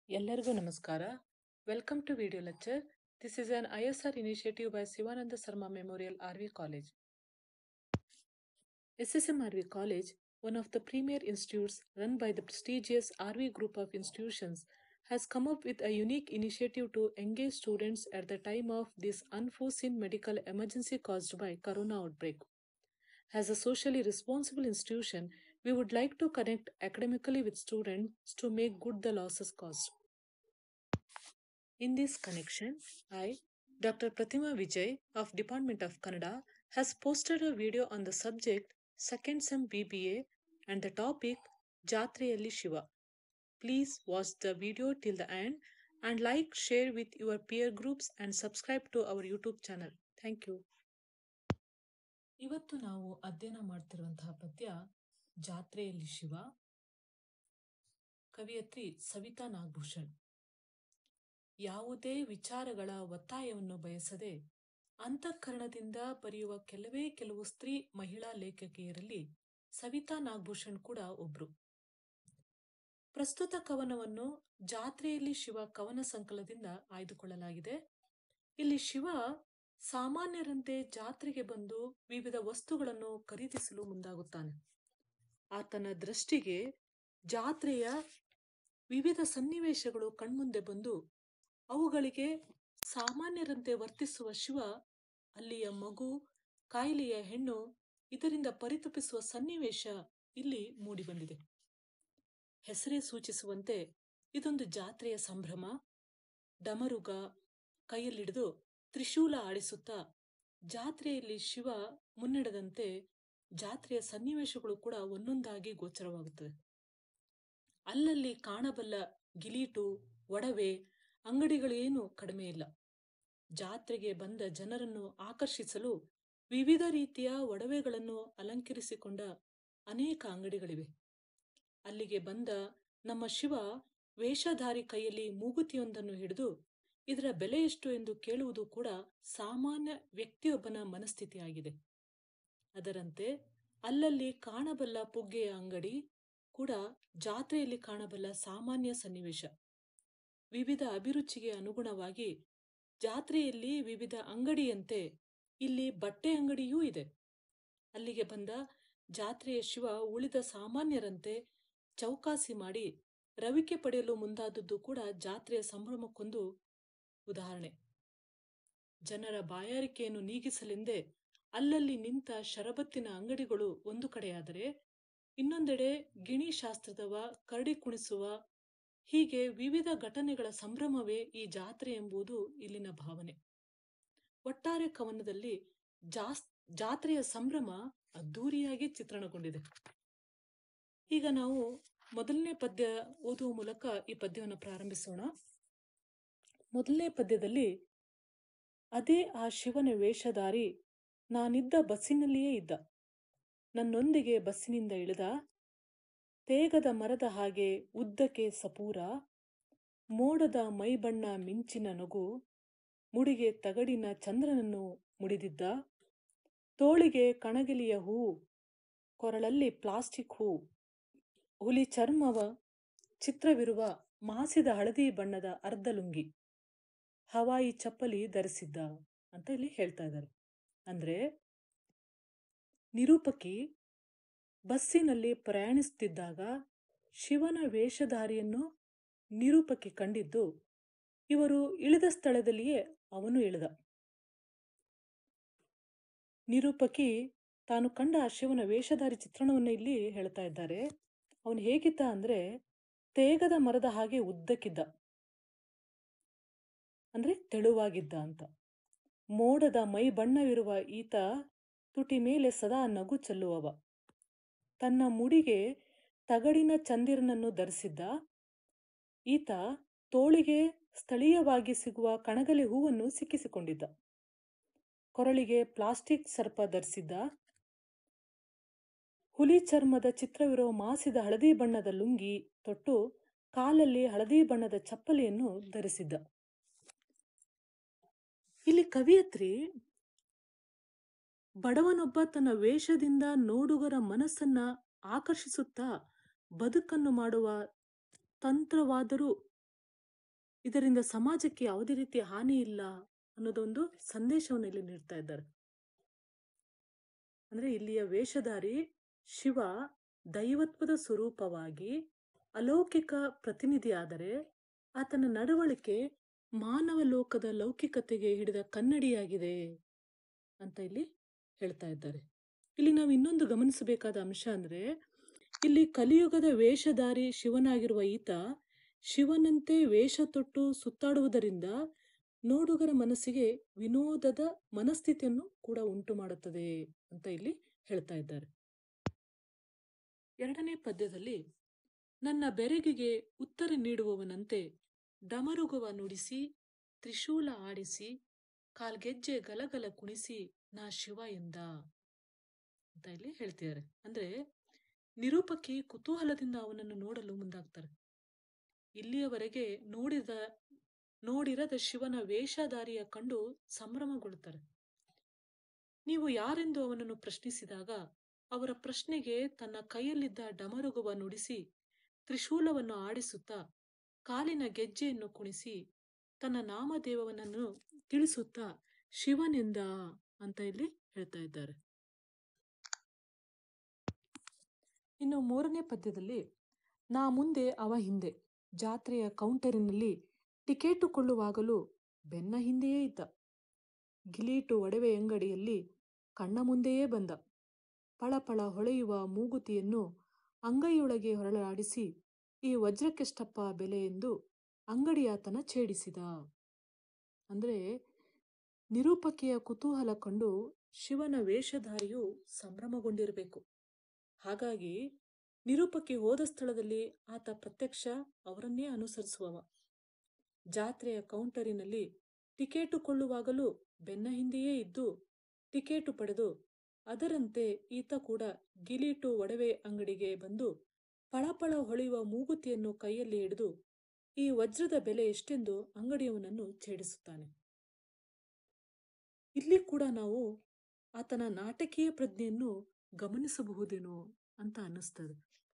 ಎಲ್ಲರಿಗೂ ನಮಸ್ಕಾರ welcome to video lecture this is an I S R initiative by Shivananda Sharma memorial R V college SSM RV College, one of the premier institutes run by the prestigious RV group of institutions, has come up with a unique initiative to engage students at the time of this unforeseen medical emergency caused by corona outbreak. As a socially responsible institution, we would like to connect academically with students to make good the losses caused. In this connection, I, Dr. Pratima Vijay of Department of Kannada, has posted a video on the subject Second Sem BBA and the topic Jatreyalli Shiva. Please watch the video till the end and like, share with your peer groups and subscribe to our YouTube channel. Thank you. ಇವತ್ತು ನಾವು ಅಧ್ಯಯನ ಮಾಡ್ತಿರುವಂತಹ ಪದ್ಯ ಜಾತ್ರೆಯಲ್ಲಿ ಶಿವ ಕವಿಯತ್ರಿ ಸವಿತಾ ನಾಗಭೂಷಣ್ ಯಾವುದೇ ವಿಚಾರಗಳ ಒತ್ತಾಯವನ್ನು ಬಯಸದೆ ಅಂತಃಕರಣದಿಂದ ಬರೆಯುವ ಕೆಲವೇ ಕೆಲವು ಸ್ತ್ರೀ ಮಹಿಳಾ ಲೇಖಕಿಯರಲ್ಲಿ ಸವಿತಾ ನಾಗಭೂಷಣ್ ಕೂಡ ಒಬ್ರು ಪ್ರಸ್ತುತ ಕವನವನ್ನು ಜಾತ್ರೆಯಲ್ಲಿ ಶಿವ ಕವನ ಸಂಕಲನದಿಂದ ಆಯ್ದುಕೊಳ್ಳಲಾಗಿದೆ ಇಲ್ಲಿ ಶಿವ ಸಾಮಾನ್ಯರಂತೆ ಜಾತ್ರೆಗೆ ಬಂದು ವಿವಿಧ ವಸ್ತುಗಳನ್ನು ಖರೀದಿಸಲು ಮುಂದಾಗುತ್ತಾನೆ ಆತನ ದೃಷ್ಟಿಗೆ ಜಾತ್ರೆಯ ವಿವಿಧ ಸನ್ನಿವೇಶಗಳು ಕಣ್ಮುಂದೆ ಬಂದು ಅವುಗಳಿಗೆ ಸಾಮಾನ್ಯರಂತೆ ವರ್ತಿಸುವ ಶಿವ ಅಲ್ಲಿಯ ಮಗು ಕಾಯಿಲೆಯ ಹೆಣ್ಣು ಇದರಿಂದ ಪರಿತಪಿಸುವ ಸನ್ನಿವೇಶ ಇಲ್ಲಿ ಮೂಡಿಬಂದಿದೆ ಹೆಸರೇ ಸೂಚಿಸುವಂತೆ ಇದೊಂದು ಜಾತ್ರೆಯ ಸಂಭ್ರಮ ಡಮರುಗ ಕೈಯಲ್ಲಿಡಿದು ತ್ರಿಶೂಲ ಆಡಿಸುತ್ತಾ ಜಾತ್ರೆಯಲ್ಲಿ ಶಿವ ಮುನ್ನಡೆದಂತೆ ಜಾತ್ರೆಯ ಸನ್ನಿವೇಶಗಳು ಕೂಡ ಒಂದೊಂದಾಗಿ ಗೋಚರವಾಗುತ್ತವೆ ಅಲ್ಲಲ್ಲಿ ಕಾಣಬಲ್ಲ ಗಿಲೀಟು ಒಡವೆ ಅಂಗಡಿಗಳೇನು ಕಡಿಮೆ ಇಲ್ಲ ಜಾತ್ರೆಗೆ ಬಂದ ಜನರನ್ನು ಆಕರ್ಷಿಸಲು ವಿವಿಧ ರೀತಿಯ ಒಡವೆಗಳನ್ನು ಅಲಂಕರಿಸಿಕೊಂಡ ಅನೇಕ ಅಂಗಡಿಗಳಿವೆ ಅಲ್ಲಿಗೆ ಬಂದ ನಮ್ಮ ಶಿವ ವೇಷಧಾರಿ ಕೈಯಲ್ಲಿ ಮೂಗುತಿಯೊಂದನ್ನು ಹಿಡಿದು ಇದರ ಬೆಲೆ ಎಷ್ಟು ಎಂದು ಕೇಳುವುದು ಕೂಡ ಸಾಮಾನ್ಯ ವ್ಯಕ್ತಿಯೊಬ್ಬನ ಮನಸ್ಥಿತಿಯಾಗಿದೆ ಅದರಂತೆ ಅಲ್ಲಲ್ಲಿ ಕಾಣಬಲ್ಲ ಪುಗ್ಗೆಯ ಅಂಗಡಿ ಕೂಡ ಜಾತ್ರೆಯಲ್ಲಿ ಕಾಣಬಲ್ಲ ಸಾಮಾನ್ಯ ಸನ್ನಿವೇಶ ವಿವಿಧ ಅಭಿರುಚಿಗೆ ಅನುಗುಣವಾಗಿ ಜಾತ್ರೆಯಲ್ಲಿ ವಿವಿಧ ಅಂಗಡಿಯಂತೆ ಇಲ್ಲಿ ಬಟ್ಟೆ ಅಂಗಡಿಯೂ ಇದೆ ಅಲ್ಲಿಗೆ ಬಂದ ಜಾತ್ರೆಯ ಶಿವ ಉಳಿದ ಸಾಮಾನ್ಯರಂತೆ ಚೌಕಾಸಿ ಮಾಡಿ ರವಿಕೆ ಪಡೆಯಲು ಮುಂದಾದದ್ದು ಕೂಡ ಜಾತ್ರೆಯ ಸಂಭ್ರಮಕ್ಕೊಂದು ಉದಾಹರಣೆ ಜನರ ಬಾಯಾರಿಕೆಯನ್ನು ನೀಗಿಸಲೆಂದೇ ಅಲ್ಲಲ್ಲಿ ನಿಂತ ಶರಬತ್ತಿನ ಅಂಗಡಿಗಳು ಒಂದು ಕಡೆಯಾದರೆ ಇನ್ನೊಂದೆಡೆ ಗಿಣಿ ಶಾಸ್ತ್ರದವ ಕರಡಿ ಕುಣಿಸುವ ಹೀಗೆ ವಿವಿಧ ಘಟನೆಗಳ ಸಂಭ್ರಮವೇ ಈ ಜಾತ್ರೆ ಎಂಬುದು ಇಲ್ಲಿನ ಭಾವನೆ ಒಟ್ಟಾರೆ ಕವನದಲ್ಲಿ ಜಾಸ್ ಜಾತ್ರೆಯ ಸಂಭ್ರಮ ಅದ್ದೂರಿಯಾಗಿ ಚಿತ್ರಣಗೊಂಡಿದೆ ಈಗ ನಾವು ಮೊದಲನೇ ಪದ್ಯ ಓದುವ ಮೂಲಕ ಈ ಪದ್ಯವನ್ನು ಪ್ರಾರಂಭಿಸೋಣ ಮೊದಲನೇ ಪದ್ಯದಲ್ಲಿ ಅದೇ ಆ ಶಿವನ ವೇಷಧಾರಿ ನಾನಿದ್ದ ಬಸ್ಸಿನಲ್ಲಿಯೇ ಇದ್ದ ನನ್ನೊಂದಿಗೆ ಬಸ್ಸಿನಿಂದ ಇಳಿದ ತೇಗದ ಮರದ ಹಾಗೆ ಉದ್ದಕ್ಕೆ ಸಪೂರ ಮೋಡದ ಮೈಬಣ್ಣ ಮಿಂಚಿನ ನಗು ಮುಡಿಗೆ ತಗಡಿನ ಚಂದ್ರನನ್ನು ಮುಡಿದಿದ್ದ ತೋಳಿಗೆ ಕಣಗಿಲಿಯ ಹೂ ಕೊರಳಲ್ಲಿ ಪ್ಲಾಸ್ಟಿಕ್ ಹೂ ಹುಲಿ ಚರ್ಮವ ಚಿತ್ರವಿರುವ ಮಾಸಿದ ಹಳದಿ ಬಣ್ಣದ ಅರ್ಧ ಲುಂಗಿ ಹವಾಯಿ ಚಪ್ಪಲಿ ಧರಿಸಿದ್ದ ಅಂತ ಇಲ್ಲಿ ಹೇಳ್ತಾ ಇದ್ದಾರೆ ಅಂದ್ರೆ ನಿರೂಪಕಿ ಬಸ್ಸಿನಲ್ಲಿ ಪ್ರಯಾಣಿಸುತ್ತಿದ್ದಾಗ ಶಿವನ ವೇಷಧಾರಿಯನ್ನು ನಿರೂಪಕಿ ಕಂಡಿದ್ದು ಇವರು ಇಳಿದ ಸ್ಥಳದಲ್ಲಿಯೇ ಅವನು ಇಳಿದ ನಿರೂಪಕಿ ತಾನು ಕಂಡ ಆ ಶಿವನ ವೇಷಧಾರಿ ಚಿತ್ರಣವನ್ನು ಇಲ್ಲಿ ಹೇಳ್ತಾ ಇದ್ದಾರೆ ಅವನು ಹೇಗಿದ್ದ ಅಂದ್ರೆ ತೇಗದ ಮರದ ಹಾಗೆ ಉದ್ದಕ್ಕಿದ್ದ ಅಂದ್ರೆ ತೆಳುವಾಗಿದ್ದ ಅಂತ ಮೋಡದ ಮೈ ಬಣ್ಣವಿರುವ ಈತ ತುಟಿ ಮೇಲೆ ಸದಾ ನಗು ಚೆಲ್ಲುವವ ತನ್ನ ಮುಡಿಗೆ ತಗಡಿನ ಚಂದಿರನನ್ನು ಧರಿಸಿದ್ದ ಈತ ತೋಳಿಗೆ ಸ್ಥಳೀಯವಾಗಿ ಸಿಗುವ ಕಣಗಲೆ ಹೂವನ್ನು ಸಿಕ್ಕಿಸಿಕೊಂಡಿದ್ದ ಕೊರಳಿಗೆ ಪ್ಲಾಸ್ಟಿಕ್ ಸರ್ಪ ಧರಿಸಿದ್ದ ಹುಲಿ ಚರ್ಮದ ಚಿತ್ರವಿರುವ ಮಾಸಿದ ಹಳದಿ ಬಣ್ಣದ ಲುಂಗಿ ತೊಟ್ಟು ಕಾಲಲ್ಲಿ ಹಳದಿ ಬಣ್ಣದ ಚಪ್ಪಲಿಯನ್ನು ಧರಿಸಿದ್ದ ಇಲ್ಲಿ ಕವಿಯತ್ರಿ ಬಡವನೊಬ್ಬ ತನ್ನ ವೇಷದಿಂದ ನೋಡುಗರ ಮನಸ್ಸನ್ನ ಆಕರ್ಷಿಸುತ್ತಾ ಬದುಕನ್ನು ಮಾಡುವ ತಂತ್ರವಾದರೂ ಇದರಿಂದ ಸಮಾಜಕ್ಕೆ ಯಾವುದೇ ರೀತಿಯ ಹಾನಿ ಇಲ್ಲ ಅನ್ನೋದೊಂದು ಸಂದೇಶವನ್ನು ಇಲ್ಲಿ ನೀಡ್ತಾ ಇದ್ದಾರೆ ಅಂದ್ರೆ ಇಲ್ಲಿಯ ವೇಷಧಾರಿ ಶಿವ ದೈವತ್ವದ ಸ್ವರೂಪವಾಗಿ ಅಲೌಕಿಕ ಪ್ರತಿನಿಧಿಯಾದರೆ ಆತನ ನಡವಳಿಕೆ ಮಾನವ ಲೋಕದ ಲೌಕಿಕತೆಗೆ ಹಿಡಿದ ಕನ್ನಡಿಯಾಗಿದೆ ಅಂತ ಇಲ್ಲಿ ಹೇಳ್ತಾ ಇದ್ದಾರೆ ಇಲ್ಲಿ ನಾವು ಇನ್ನೊಂದು ಗಮನಿಸಬೇಕಾದ ಅಂಶ ಅಂದ್ರೆ ಇಲ್ಲಿ ಕಲಿಯುಗದ ವೇಷಧಾರಿ ಶಿವನಾಗಿರುವ ಈತ ಶಿವನಂತೆ ವೇಷ ತೊಟ್ಟು ಸುತ್ತಾಡುವುದರಿಂದ ನೋಡುಗರ ಮನಸ್ಸಿಗೆ ವಿನೋದದ ಮನಸ್ಥಿತಿಯನ್ನು ಕೂಡ ಉಂಟು ಮಾಡುತ್ತದೆ ಅಂತ ಇಲ್ಲಿ ಹೇಳ್ತಾ ಇದ್ದಾರೆ ಎರಡನೇ ಪದ್ಯದಲ್ಲಿ ನನ್ನ ಬೆರಗಿಗೆ ಉತ್ತರ ನೀಡುವವನಂತೆ ಡಮರುಗುವ ನುಡಿಸಿ ತ್ರಿಶೂಲ ಆಡಿಸಿ ಕಾಲ್ಗೆಜ್ಜೆ ಗಲಗಲ ಕುಣಿಸಿ ನಾ ಶಿವ ಎಂದ ಅಂತ ಇಲ್ಲಿ ಹೇಳ್ತಿದ್ದಾರೆ ಅಂದ್ರೆ ನಿರೂಪಕಿ ಕುತೂಹಲದಿಂದ ಅವನನ್ನು ನೋಡಲು ಮುಂದಾಗ್ತಾರೆ ಇಲ್ಲಿಯವರೆಗೆ ನೋಡಿದ ನೋಡಿರದ ಶಿವನ ವೇಷಧಾರಿಯ ಕಂಡು ಸಂಭ್ರಮಗೊಳ್ಳುತ್ತಾರೆ ನೀವು ಯಾರೆಂದು ಅವನನ್ನು ಪ್ರಶ್ನಿಸಿದಾಗ ಅವರ ಪ್ರಶ್ನೆಗೆ ತನ್ನ ಕೈಯಲ್ಲಿದ್ದ ಡಮರುಗುವ ನುಡಿಸಿ ತ್ರಿಶೂಲವನ್ನು ಆಡಿಸುತ್ತಾ ಕಾಲಿನ ಗೆಜ್ಜೆಯನ್ನು ಕುಣಿಸಿ ತನ್ನ ನಾಮದೇವನನ್ನು ತಿಳಿಸುತ್ತಾ ಶಿವನೆಂದ ಅಂತ ಇಲ್ಲಿ ಹೇಳ್ತಾ ಇದ್ದಾರೆ ಇನ್ನು ಮೂರನೇ ಪದ್ಯದಲ್ಲಿ ನಾ ಮುಂದೆ ಅವ ಹಿಂದೆ ಜಾತ್ರೆಯ ಕೌಂಟರಿನಲ್ಲಿ ಟಿಕೆಟು ಕೊಳ್ಳುವಾಗಲೂ ಬೆನ್ನ ಹಿಂದೆಯೇ ಇದ್ದ ಗಿಲೀಟು ಒಡವೆ ಅಂಗಡಿಯಲ್ಲಿ ಕಣ್ಣ ಮುಂದೆಯೇ ಬಂದ ಪಳಪಳ ಹೊಳೆಯುವ ಮೂಗುತಿಯನ್ನು ಅಂಗೈಯೊಳಗೆ ಹೊರಳಾಡಿಸಿ ಈ ವಜ್ರಕ್ಕೆಷ್ಟಪ್ಪ ಬೆಲೆ ಎಂದು ಅಂಗಡಿಯಾತನ ಛೇಡಿಸಿದ ಅಂದ್ರೆ ನಿರೂಪಕಿಯ ಕುತೂಹಲ ಕಂಡು ಶಿವನ ವೇಷಧಾರಿಯು ಸಂಭ್ರಮಗೊಂಡಿರಬೇಕು ಹಾಗಾಗಿ ನಿರೂಪಕಿ ಹೋದ ಸ್ಥಳದಲ್ಲಿ ಆತ ಪ್ರತ್ಯಕ್ಷ ಅವರನ್ನೇ ಅನುಸರಿಸುವವ ಜಾತ್ರೆಯ ಕೌಂಟರಿನಲ್ಲಿ ಟಿಕೆಟು ಕೊಳ್ಳುವಾಗಲೂ ಬೆನ್ನ ಹಿಂದೆಯೇ ಇದ್ದು ಟಿಕೆಟು ಪಡೆದು ಅದರಂತೆ ಈತ ಕೂಡ ಗಿಲೀಟು ಒಡವೆ ಅಂಗಡಿಗೆ ಬಂದು ಪಳಪಳ ಹೊಳೆಯುವ ಮೂಗುತಿಯನ್ನು ಕೈಯಲ್ಲಿ ಹಿಡಿದು ಈ ವಜ್ರದ ಬೆಲೆ ಎಷ್ಟೆಂದು ಅಂಗಡಿಯವನನ್ನು ಛೇಡಿಸುತ್ತಾನೆ ಇಲ್ಲಿ ಕೂಡ ನಾವು ಆತನ ನಾಟಕೀಯ ಪ್ರಜ್ಞೆಯನ್ನು ಗಮನಿಸಬಹುದೇನೋ ಅಂತ ಅನ್ನಿಸ್ತದೆ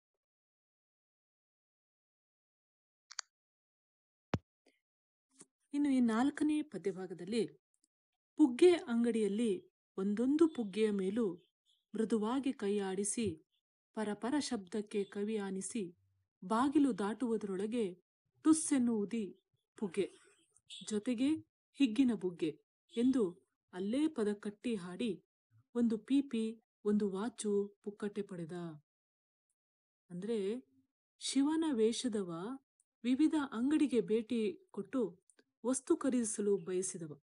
ಇನ್ನು ಈ ನಾಲ್ಕನೇ ಪದ್ಯಭಾಗದಲ್ಲಿ ಪುಗ್ಗೆ ಅಂಗಡಿಯಲ್ಲಿ ಒಂದೊಂದು ಪುಗ್ಗೆಯ ಮೇಲೂ ಮೃದುವಾಗಿ ಕೈಯಾಡಿಸಿ ಪರಪರ ಶಬ್ದಕ್ಕೆ ಕವಿ ಆನಿಸಿ ಬಾಗಿಲು ದಾಟುವುದರೊಳಗೆ ಟುಸ್ಸೆನ್ನುವುದಿ ಪುಗ್ಗೆ ಜೊತೆಗೆ ಹಿಗ್ಗಿನ ಬುಗ್ಗೆ ಎಂದು ಅಲ್ಲೇ ಪದ ಕಟ್ಟಿ ಹಾಡಿ ಒಂದು ಪೀಪಿ ಒಂದು ವಾಚು ಪುಕ್ಕಟೆ ಪಡೆದ ಅಂದ್ರೆ ಶಿವನ ವೇಷದವ ವಿವಿಧ ಅಂಗಡಿಗೆ ಭೇಟಿ ಕೊಟ್ಟು ವಸ್ತು ಖರೀದಿಸಲು ಬಯಸಿದವ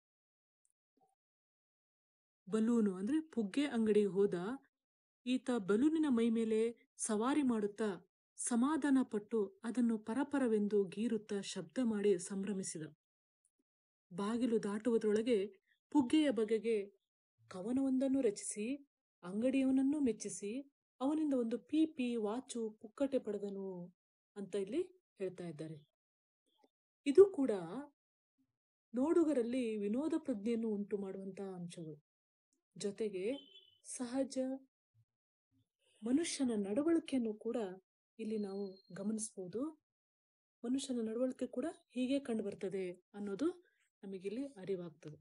ಬಲೂನು ಅಂದ್ರೆ ಪುಗ್ಗೆ ಅಂಗಡಿಗೆ ಹೋದ ಈತ ಬಲೂನಿನ ಮೈ ಮೇಲೆ ಸವಾರಿ ಮಾಡುತ್ತಾ ಸಮಾಧಾನ ಪಟ್ಟು ಅದನ್ನು ಪರಪರವೆಂದು ಗೀರುತ್ತಾ ಶಬ್ದ ಮಾಡಿ ಸಂಭ್ರಮಿಸಿದ ಬಾಗಿಲು ದಾಟುವುದರೊಳಗೆ ಪುಗ್ಗೆಯ ಬಗೆಗೆ ಕವನವೊಂದನ್ನು ರಚಿಸಿ ಅಂಗಡಿಯವನನ್ನು ಮೆಚ್ಚಿಸಿ ಅವನಿಂದ ಒಂದು ಪೀಪಿ ವಾಚು ಪುಕ್ಕಟೆ ಪಡೆದನು ಅಂತ ಇಲ್ಲಿ ಹೇಳ್ತಾ ಇದ್ದಾರೆ ಇದು ಕೂಡ ನೋಡುಗರಲ್ಲಿ ವಿನೋದ ಪ್ರಜ್ಞೆಯನ್ನು ಉಂಟು ಮಾಡುವಂತಹ ಅಂಶಗಳು ಜೊತೆಗೆ ಸಹಜ ಮನುಷ್ಯನ ನಡವಳಿಕೆಯನ್ನು ಕೂಡ ಇಲ್ಲಿ ನಾವು ಗಮನಿಸಬಹುದು ಮನುಷ್ಯನ ನಡವಳಿಕೆ ಕೂಡ ಹೀಗೆ ಕಂಡು ಬರ್ತದೆ ಅನ್ನೋದು ನಮಗಿಲ್ಲಿ ಅರಿವಾಗ್ತದೆ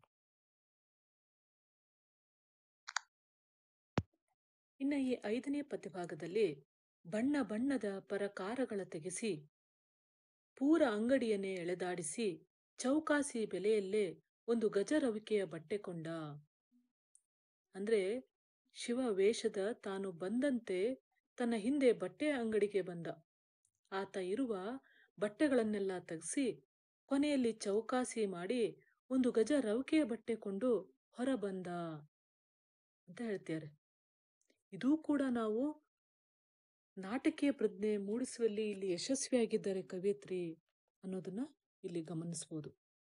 ಇನ್ನು ಈ ಐದನೇ ಪದ್ಯಭಾಗದಲ್ಲಿ ಬಣ್ಣ ಬಣ್ಣದ ಪರಕಾರಗಳ ತೆಗೆಸಿ ಪೂರ ಅಂಗಡಿಯನ್ನೇ ಎಳೆದಾಡಿಸಿ ಚೌಕಾಸಿ ಬೆಲೆಯಲ್ಲೇ ಒಂದು ಗಜರವಿಕೆಯ ಬಟ್ಟೆ ಕೊಂಡ ಅಂದ್ರೆ ಶಿವ ವೇಷದ ತಾನು ಬಂದಂತೆ ತನ್ನ ಹಿಂದೆ ಬಟ್ಟೆ ಅಂಗಡಿಗೆ ಬಂದ ಆತ ಇರುವ ಬಟ್ಟೆಗಳನ್ನೆಲ್ಲ ತೆಗೆಸಿ ಕೊನೆಯಲ್ಲಿ ಚೌಕಾಸಿ ಮಾಡಿ ಒಂದು ಗಜ ರವಿಕೆಯ ಬಟ್ಟೆ ಕೊಂಡು ಹೊರ ಬಂದ ಅಂತ ಹೇಳ್ತಾರೆ ಇದೂ ಕೂಡ ನಾವು ನಾಟಕೀಯ ಪ್ರಜ್ಞೆ ಮೂಡಿಸುವಲ್ಲಿ ಇಲ್ಲಿ ಯಶಸ್ವಿಯಾಗಿದ್ದಾರೆ ಕವಿಯತ್ರಿ ಅನ್ನೋದನ್ನ ಇಲ್ಲಿ ಗಮನಿಸಬಹುದು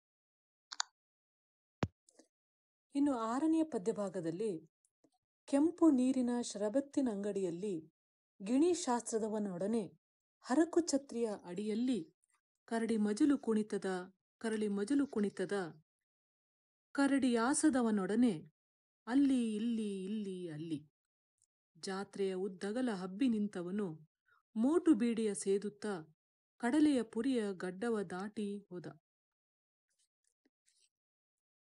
ಇನ್ನು ಆರನೆಯ ಪದ್ಯಭಾಗದಲ್ಲಿ ಕೆಂಪು ನೀರಿನ ಶರಬತ್ತಿನ ಅಂಗಡಿಯಲ್ಲಿ ಗಿಣಿಶಾಸ್ತ್ರದವನೊಡನೆ ಹರಕು ಛತ್ರಿಯ ಅಡಿಯಲ್ಲಿ ಕರಡಿ ಮಜಲು ಕುಣಿತದ ಕರಳಿ ಮಜಲು ಕುಣಿತದ ಕರಡಿಯಾಸದವನೊಡನೆ ಅಲ್ಲಿ ಇಲ್ಲಿ ಇಲ್ಲಿ ಅಲ್ಲಿ ಜಾತ್ರೆಯ ಉದ್ದಗಲ ಹಬ್ಬಿ ನಿಂತವನು ಮೋಟು ಬೀಡಿಯ ಸೇದುತ್ತಾ ಕಡಲೆಯ ಪುರಿಯ ಗಡ್ಡವ ದಾಟಿ ಹೋದ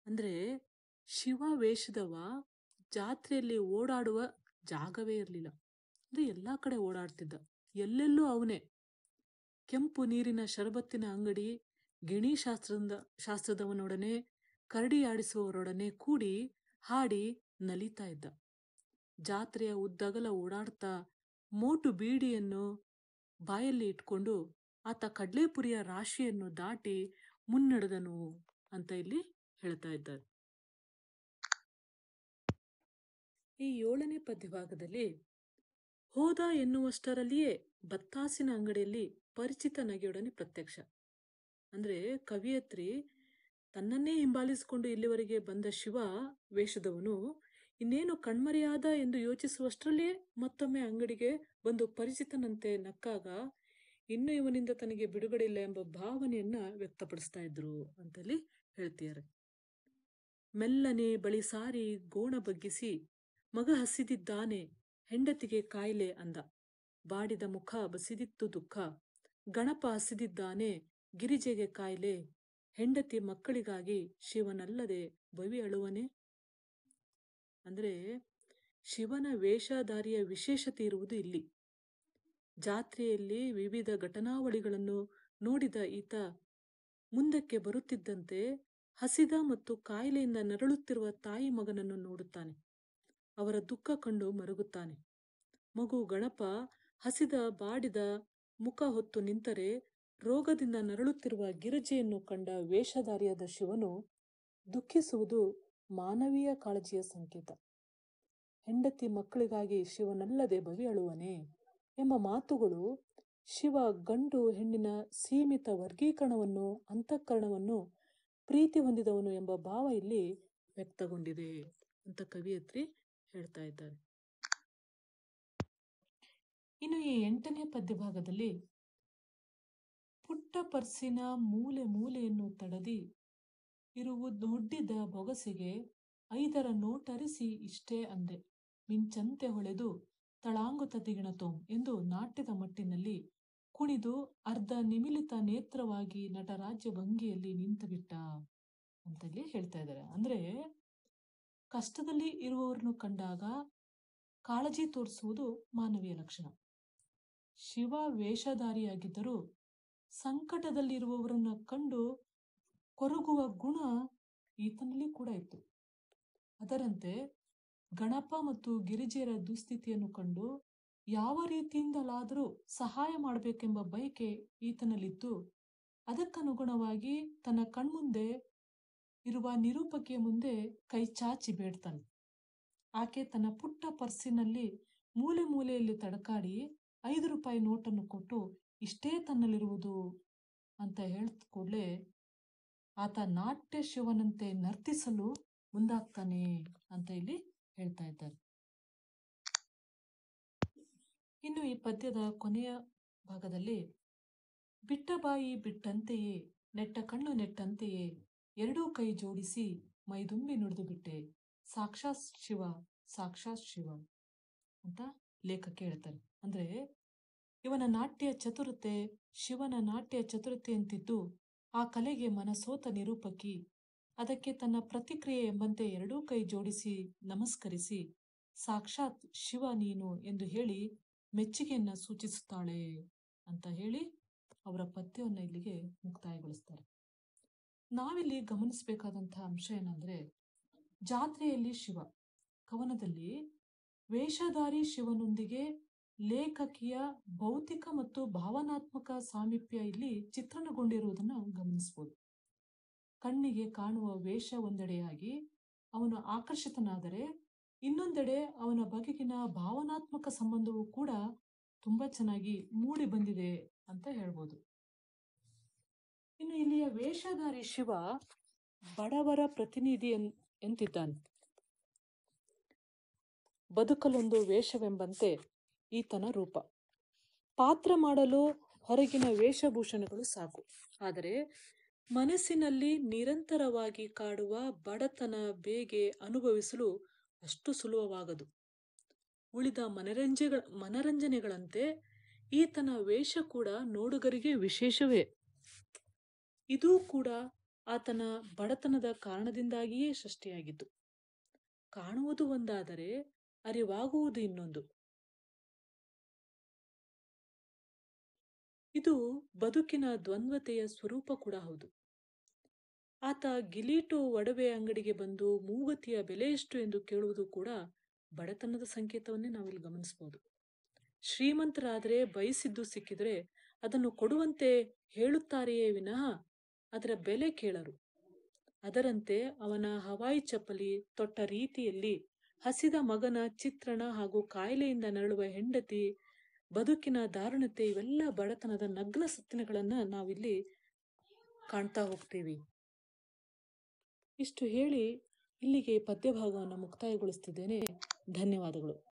ಅಂದ್ರೆ ಶಿವ ವೇಷದವ ಜಾತ್ರೆಯಲ್ಲಿ ಓಡಾಡುವ ಜಾಗವೇ ಇರಲಿಲ್ಲ ಅಂದ್ರೆ ಎಲ್ಲಾ ಕಡೆ ಓಡಾಡ್ತಿದ್ದ ಎಲ್ಲೆಲ್ಲೂ ಅವನೇ ಕೆಂಪು ನೀರಿನ ಶರಬತ್ತಿನ ಅಂಗಡಿ ಗಿಣಿ ಶಾಸ್ತ್ರದ ಶಾಸ್ತ್ರದವನೊಡನೆ ಕರಡಿ ಆಡಿಸುವವರೊಡನೆ ಕೂಡಿ ಹಾಡಿ ನಲಿತಾ ಇದ್ದ ಜಾತ್ರೆಯ ಉದ್ದಗಲ ಓಡಾಡ್ತಾ ಮೋಟು ಬೀಡಿಯನ್ನು ಬಾಯಲ್ಲಿ ಇಟ್ಕೊಂಡು ಆತ ಕಡ್ಲೆಪುರಿಯ ರಾಶಿಯನ್ನು ದಾಟಿ ಮುನ್ನಡೆದನು ಅಂತ ಇಲ್ಲಿ ಹೇಳ್ತಾ ಇದ್ದಾರೆ ಈ ಏಳನೇ ಪದ್ಯಭಾಗದಲ್ಲಿ ಹೋದ ಎನ್ನುವಷ್ಟರಲ್ಲಿಯೇ ಬತ್ತಾಸಿನ ಅಂಗಡಿಯಲ್ಲಿ ಪರಿಚಿತ ನಗೆಯೊಡನೆ ಪ್ರತ್ಯಕ್ಷ ಅಂದ್ರೆ ಕವಿಯತ್ರಿ ತನ್ನನ್ನೇ ಹಿಂಬಾಲಿಸಿಕೊಂಡು ಇಲ್ಲಿವರೆಗೆ ಬಂದ ಶಿವ ವೇಷದವನು ಇನ್ನೇನು ಕಣ್ಮರೆಯಾದ ಎಂದು ಯೋಚಿಸುವಷ್ಟರಲ್ಲೇ ಮತ್ತೊಮ್ಮೆ ಅಂಗಡಿಗೆ ಬಂದು ಪರಿಚಿತನಂತೆ ನಕ್ಕಾಗ ಇನ್ನು ಇವನಿಂದ ತನಗೆ ಬಿಡುಗಡೆ ಇಲ್ಲ ಎಂಬ ಭಾವನೆಯನ್ನ ವ್ಯಕ್ತಪಡಿಸ್ತಾ ಇದ್ರು ಅಂತಲ್ಲಿ ಹೇಳ್ತಿದ್ದಾರೆ ಮೆಲ್ಲನೆ ಬಳಿ ಸಾರಿ ಗೋಣ ಬಗ್ಗಿಸಿ ಮಗ ಹಸಿದಿದ್ದಾನೆ ಹೆಂಡತಿಗೆ ಕಾಯಿಲೆ ಅಂದ ಬಾಡಿದ ಮುಖ ಬಸಿದಿತ್ತು ದುಃಖ ಗಣಪ ಹಸಿದಿದ್ದಾನೆ ಗಿರಿಜೆಗೆ ಕಾಯಿಲೆ ಹೆಂಡತಿ ಮಕ್ಕಳಿಗಾಗಿ ಶಿವನಲ್ಲದೆ ಬವಿ ಅಳುವನೆ ಅಂದ್ರೆ ಶಿವನ ವೇಷಧಾರಿಯ ವಿಶೇಷತೆ ಇರುವುದು ಇಲ್ಲಿ ಜಾತ್ರೆಯಲ್ಲಿ ವಿವಿಧ ಘಟನಾವಳಿಗಳನ್ನು ನೋಡಿದ ಈತ ಮುಂದಕ್ಕೆ ಬರುತ್ತಿದ್ದಂತೆ ಹಸಿದ ಮತ್ತು ಕಾಯಿಲೆಯಿಂದ ನರಳುತ್ತಿರುವ ತಾಯಿ ಮಗನನ್ನು ನೋಡುತ್ತಾನೆ ಅವರ ದುಃಖ ಕಂಡು ಮರುಗುತ್ತಾನೆ ಮಗು ಗಣಪ ಹಸಿದ ಬಾಡಿದ ಮುಖ ಹೊತ್ತು ನಿಂತರೆ ರೋಗದಿಂದ ನರಳುತ್ತಿರುವ ಗಿರಿಜೆಯನ್ನು ಕಂಡ ವೇಷಧಾರಿಯಾದ ಶಿವನು ದುಃಖಿಸುವುದು ಮಾನವೀಯ ಕಾಳಜಿಯ ಸಂಕೇತ ಹೆಂಡತಿ ಮಕ್ಕಳಿಗಾಗಿ ಶಿವನಲ್ಲದೆ ಬವಿ ಅಳುವನೆ ಎಂಬ ಮಾತುಗಳು ಶಿವ ಗಂಡು ಹೆಣ್ಣಿನ ಸೀಮಿತ ವರ್ಗೀಕರಣವನ್ನು ಅಂತಃಕರಣವನ್ನು ಪ್ರೀತಿ ಹೊಂದಿದವನು ಎಂಬ ಭಾವ ಇಲ್ಲಿ ವ್ಯಕ್ತಗೊಂಡಿದೆ ಅಂತ ಕವಿಯತ್ರಿ ಹೇಳ್ತಾ ಇದ್ದಾರೆ ಇನ್ನು ಈ ಎಂಟನೇ ಪದ್ಯಭಾಗದಲ್ಲಿ ಪುಟ್ಟ ಪರ್ಸಿನ ಮೂಲೆ ಮೂಲೆಯನ್ನು ತಡದಿ ಇರುವುದು ಒಡ್ಡಿದ ಬೊಗಸೆಗೆ ಐದರ ನೋಟರಿಸಿ ಇಷ್ಟೇ ಅಂದೆ ಮಿಂಚಂತೆ ಹೊಳೆದು ತಳಾಂಗುತ ದಿಗಿಣತೋಂ ಎಂದು ನಾಟ್ಯದ ಮಟ್ಟಿನಲ್ಲಿ ಕುಣಿದು ಅರ್ಧ ನಿಮಿಲಿತ ನೇತ್ರವಾಗಿ ನಟರಾಜ್ಯ ಭಂಗಿಯಲ್ಲಿ ನಿಂತುಬಿಟ್ಟ ಅಂತಲ್ಲಿ ಹೇಳ್ತಾ ಇದ್ದಾರೆ ಅಂದ್ರೆ ಕಷ್ಟದಲ್ಲಿ ಇರುವವರನ್ನು ಕಂಡಾಗ ಕಾಳಜಿ ತೋರಿಸುವುದು ಮಾನವೀಯ ಲಕ್ಷಣ ಶಿವ ವೇಷಧಾರಿಯಾಗಿದ್ದರೂ ಸಂಕಟದಲ್ಲಿರುವವರನ್ನ ಕಂಡು ಕೊರಗುವ ಗುಣ ಈತನಲ್ಲಿ ಕೂಡ ಇತ್ತು ಅದರಂತೆ ಗಣಪ ಮತ್ತು ಗಿರಿಜೆಯರ ದುಸ್ಥಿತಿಯನ್ನು ಕಂಡು ಯಾವ ರೀತಿಯಿಂದಲಾದರೂ ಸಹಾಯ ಮಾಡಬೇಕೆಂಬ ಬಯಕೆ ಈತನಲ್ಲಿದ್ದು ಅದಕ್ಕನುಗುಣವಾಗಿ ತನ್ನ ಕಣ್ಮುಂದೆ ಇರುವ ನಿರೂಪಕಿಯ ಮುಂದೆ ಕೈ ಚಾಚಿ ಬೇಡ್ತಾನೆ ಆಕೆ ತನ್ನ ಪುಟ್ಟ ಪರ್ಸಿನಲ್ಲಿ ಮೂಲೆ ಮೂಲೆಯಲ್ಲಿ ತಡಕಾಡಿ ಐದು ರೂಪಾಯಿ ನೋಟನ್ನು ಕೊಟ್ಟು ಇಷ್ಟೇ ತನ್ನಲ್ಲಿರುವುದು ಅಂತ ಹೇಳ್ದ ಕೂಡಲೇ ಆತ ನಾಟ್ಯ ಶಿವನಂತೆ ನರ್ತಿಸಲು ಮುಂದಾಗ್ತಾನೆ ಅಂತ ಇಲ್ಲಿ ಹೇಳ್ತಾ ಇದ್ದಾರೆ ಇನ್ನು ಈ ಪದ್ಯದ ಕೊನೆಯ ಭಾಗದಲ್ಲಿ ಬಿಟ್ಟ ಬಾಯಿ ಬಿಟ್ಟಂತೆಯೇ ನೆಟ್ಟ ಕಣ್ಣು ನೆಟ್ಟಂತೆಯೇ ಎರಡೂ ಕೈ ಜೋಡಿಸಿ ಮೈದುಂಬಿ ನುಡಿದು ಬಿಟ್ಟೆ ಸಾಕ್ಷಾತ್ ಶಿವ ಸಾಕ್ಷಾತ್ ಶಿವ ಅಂತ ಲೇಖಕ ಹೇಳ್ತಾರೆ ಅಂದ್ರೆ ಇವನ ನಾಟ್ಯ ಚತುರತೆ ಶಿವನ ನಾಟ್ಯ ಚತುರತೆ ಅಂತಿದ್ದು ಆ ಕಲೆಗೆ ಮನಸೋತ ನಿರೂಪಕಿ ಅದಕ್ಕೆ ತನ್ನ ಪ್ರತಿಕ್ರಿಯೆ ಎಂಬಂತೆ ಎರಡೂ ಕೈ ಜೋಡಿಸಿ ನಮಸ್ಕರಿಸಿ ಸಾಕ್ಷಾತ್ ಶಿವ ನೀನು ಎಂದು ಹೇಳಿ ಮೆಚ್ಚುಗೆಯನ್ನ ಸೂಚಿಸುತ್ತಾಳೆ ಅಂತ ಹೇಳಿ ಅವರ ಪದ್ಯವನ್ನು ಇಲ್ಲಿಗೆ ಮುಕ್ತಾಯಗೊಳಿಸ್ತಾರೆ ನಾವಿಲ್ಲಿ ಗಮನಿಸಬೇಕಾದಂತಹ ಅಂಶ ಏನಂದ್ರೆ ಜಾತ್ರೆಯಲ್ಲಿ ಶಿವ ಕವನದಲ್ಲಿ ವೇಷಧಾರಿ ಶಿವನೊಂದಿಗೆ ಲೇಖಕಿಯ ಭೌತಿಕ ಮತ್ತು ಭಾವನಾತ್ಮಕ ಸಾಮೀಪ್ಯ ಇಲ್ಲಿ ಚಿತ್ರಣಗೊಂಡಿರುವುದನ್ನು ಗಮನಿಸಬಹುದು ಕಣ್ಣಿಗೆ ಕಾಣುವ ವೇಷ ಒಂದೆಡೆಯಾಗಿ ಅವನು ಆಕರ್ಷಿತನಾದರೆ ಇನ್ನೊಂದೆಡೆ ಅವನ ಬಗೆಗಿನ ಭಾವನಾತ್ಮಕ ಸಂಬಂಧವು ಕೂಡ ತುಂಬಾ ಚೆನ್ನಾಗಿ ಮೂಡಿ ಬಂದಿದೆ ಅಂತ ಹೇಳ್ಬೋದು ಇನ್ನು ಇಲ್ಲಿಯ ವೇಷಧಾರಿ ಶಿವ ಬಡವರ ಪ್ರತಿನಿಧಿ ಎನ್ ಎಂತಿದ್ದಾನೆ ಬದುಕಲೊಂದು ವೇಷವೆಂಬಂತೆ ಈತನ ರೂಪ ಪಾತ್ರ ಮಾಡಲು ಹೊರಗಿನ ವೇಷಭೂಷಣಗಳು ಸಾಕು ಆದರೆ ಮನಸ್ಸಿನಲ್ಲಿ ನಿರಂತರವಾಗಿ ಕಾಡುವ ಬಡತನ ಬೇಗೆ ಅನುಭವಿಸಲು ಅಷ್ಟು ಸುಲಭವಾಗದು ಉಳಿದ ಮನರಂಜೆಗಳ ಮನರಂಜನೆಗಳಂತೆ ಈತನ ವೇಷ ಕೂಡ ನೋಡುಗರಿಗೆ ವಿಶೇಷವೇ ಇದೂ ಕೂಡ ಆತನ ಬಡತನದ ಕಾರಣದಿಂದಾಗಿಯೇ ಸೃಷ್ಟಿಯಾಗಿತ್ತು ಕಾಣುವುದು ಒಂದಾದರೆ ಅರಿವಾಗುವುದು ಇನ್ನೊಂದು ಇದು ಬದುಕಿನ ದ್ವಂದ್ವತೆಯ ಸ್ವರೂಪ ಕೂಡ ಹೌದು ಆತ ಗಿಲೀಟು ಒಡವೆ ಅಂಗಡಿಗೆ ಬಂದು ಮೂಗತಿಯ ಬೆಲೆ ಎಷ್ಟು ಎಂದು ಕೇಳುವುದು ಕೂಡ ಬಡತನದ ಸಂಕೇತವನ್ನೇ ನಾವಿಲ್ಲಿ ಗಮನಿಸಬಹುದು ಶ್ರೀಮಂತರಾದರೆ ಬಯಸಿದ್ದು ಸಿಕ್ಕಿದ್ರೆ ಅದನ್ನು ಕೊಡುವಂತೆ ಹೇಳುತ್ತಾರೆಯೇ ವಿನಃ ಅದರ ಬೆಲೆ ಕೇಳರು ಅದರಂತೆ ಅವನ ಹವಾಯಿ ಚಪ್ಪಲಿ ತೊಟ್ಟ ರೀತಿಯಲ್ಲಿ ಹಸಿದ ಮಗನ ಚಿತ್ರಣ ಹಾಗೂ ಕಾಯಿಲೆಯಿಂದ ನರಳುವ ಹೆಂಡತಿ ಬದುಕಿನ ದಾರುಣತೆ ಇವೆಲ್ಲ ಬಡತನದ ನಗ್ನ ಸತ್ಯಗಳನ್ನ ನಾವಿಲ್ಲಿ ಕಾಣ್ತಾ ಹೋಗ್ತೀವಿ ಇಷ್ಟು ಹೇಳಿ ಇಲ್ಲಿಗೆ ಪದ್ಯಭಾಗವನ್ನು ಮುಕ್ತಾಯಗೊಳಿಸ್ತಿದ್ದೇನೆ ಧನ್ಯವಾದಗಳು